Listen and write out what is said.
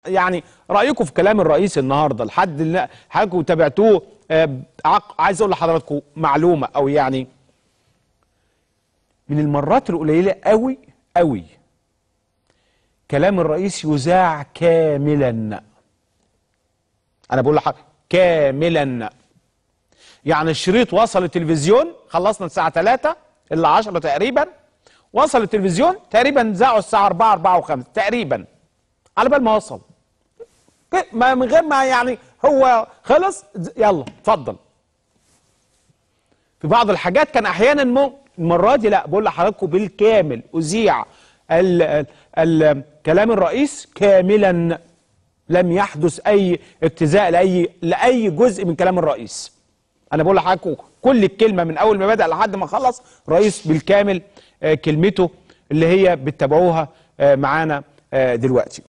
يعني رايكم في كلام الرئيس النهارده لحد اللي حضراتكم تابعتوه آه، عق- عايز اقول لحضراتكم معلومه او يعني من المرات القليله قوي قوي كلام الرئيس يذاع كاملا انا بقول لحضرتك كاملا يعني الشريط وصل التلفزيون خلصنا الساعه 3 الا 10 تقريبا وصل التلفزيون تقريبا ذاعوا الساعه 4 4 و5 تقريبا على بال ما وصل ك- ما من غير ما يعني هو خلص ز- يلا اتفضل في بعض الحاجات كان احيانا مو المره دي لا بقول لحضراتكم بالكامل اذيع ال ال ال كلام الرئيس كاملا لم يحدث اي اجتزاء لاي لاي جزء من كلام الرئيس انا بقول لحضراتكم كل الكلمه من اول ما بدا لحد ما خلص رئيس بالكامل آه، كلمته اللي هي بتتابعوها آه، معانا آه، دلوقتي